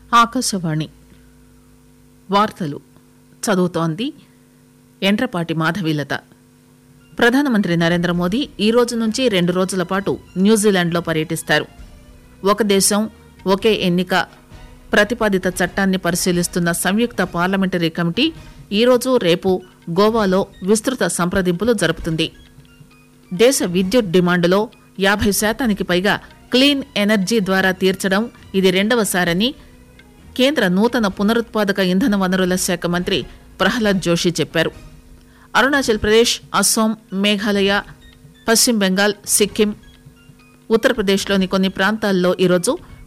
ఆకాశవాణి వార్తలు చదువుతోంది ఎండ్రపాటి మాధవీలత ప్రధానమంత్రి నరేంద్ర మోదీ ఈ రోజు నుంచి రెండు రోజుల పాటు న్యూజిలాండ్లో పర్యటిస్తారు ఒక దేశం ఒకే ఎన్నిక ప్రతిపాదిత చట్టాన్ని పరిశీలిస్తున్న సంయుక్త పార్లమెంటరీ కమిటీ ఈరోజు రేపు గోవాలో విస్తృత సంప్రదింపులు జరుపుతుంది దేశ విద్యుత్ డిమాండ్లో యాభై శాతానికి పైగా క్లీన్ ఎనర్జీ ద్వారా తీర్చడం ఇది రెండవసారని కేంద్ర నూతన పునరుత్పాదక ఇంధన వనరుల శాఖ మంత్రి ప్రహ్లాద్ జోషి చెప్పారు అరుణాచల్ ప్రదేశ్ అస్సోం మేఘాలయ పశ్చిమ బెంగాల్ సిక్కిం ఉత్తరప్రదేశ్లోని కొన్ని ప్రాంతాల్లో ఈరోజు